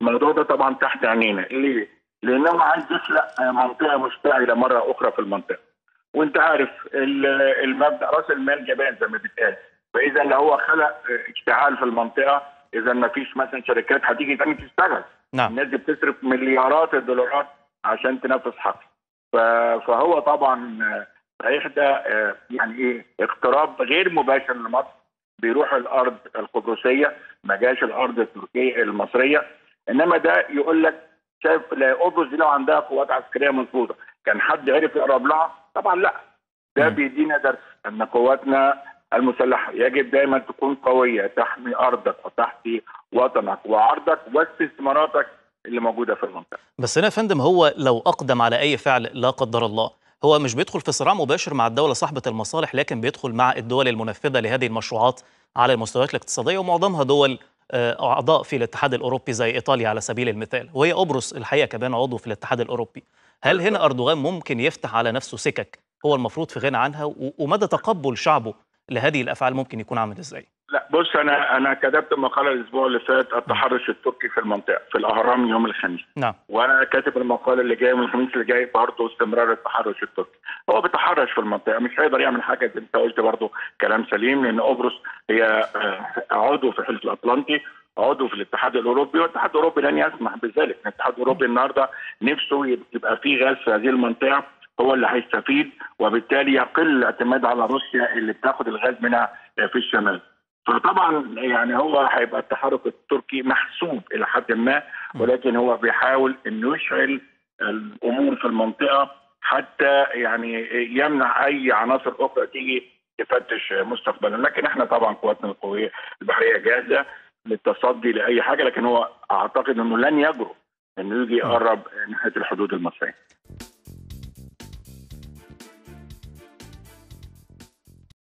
الموضوع ده طبعا تحت عينينا ليه؟ لانه عايز يخلق منطقه مشتعله مره اخرى في المنطقه وانت عارف المبدا راس المال جبان زي ما بيتقال فاذا اللي هو خلق اشتعال في المنطقه اذا ما فيش مثلا شركات هتيجي تاني تشتغل نعم الناس دي بتصرف مليارات الدولارات عشان تنافس حقل فهو طبعا هيحدى يعني ايه اقتراب غير مباشر لمصر بيروح الارض القدسيه ما جاش الارض التركيه المصريه انما ده يقول لك شايف قبرص دي لو عندها قوات عسكريه مظبوطه كان حد عرف يقرب لها؟ طبعا لا ده بيدينا درس ان قواتنا المسلحه يجب دايما تكون قويه تحمي ارضك وتحمي وطنك وعرضك واستثماراتك اللي موجوده في المنطقه. بس هنا يا فندم هو لو اقدم على اي فعل لا قدر الله هو مش بيدخل في صراع مباشر مع الدوله صاحبه المصالح لكن بيدخل مع الدول المنفذه لهذه المشروعات على المستويات الاقتصاديه ومعظمها دول اعضاء في الاتحاد الاوروبي زي ايطاليا على سبيل المثال وهي قبرص الحقيقه كمان عضو في الاتحاد الاوروبي هل هنا اردوغان ممكن يفتح على نفسه سكك هو المفروض في غنى عنها ومدى تقبل شعبه لهذه الافعال ممكن يكون عامل ازاي لا بص انا انا كتبت مقاله الاسبوع اللي فات التحرش التركي في المنطقه في الاهرام يوم الخميس نعم وانا كاتب المقاله اللي جايه من الخميس اللي جاي برضه استمرار التحرش التركي هو بيتحرش في المنطقه مش هيقدر يعمل حاجه انت قلت برضه كلام سليم لان قبرص هي عضو في الحلف الاطلنطي عضو في الاتحاد الاوروبي والاتحاد الاوروبي لن يسمح بذلك الاتحاد الاوروبي النهارده نفسه يبقى في غاز في هذه المنطقه هو اللي هيستفيد وبالتالي يقل الاعتماد على روسيا اللي بتاخد الغاز منها في الشمال فطبعا يعني هو هيبقى التحرك التركي محسوب الى حد ما ولكن هو بيحاول انه يشعل الامور في المنطقه حتى يعني يمنع اي عناصر اخرى تيجي تفتش مستقبلا لكن احنا طبعا قواتنا القويه البحريه جاهزه للتصدي لاي حاجه لكن هو اعتقد انه لن يجرؤ انه يجي يقرب ناحيه الحدود المصريه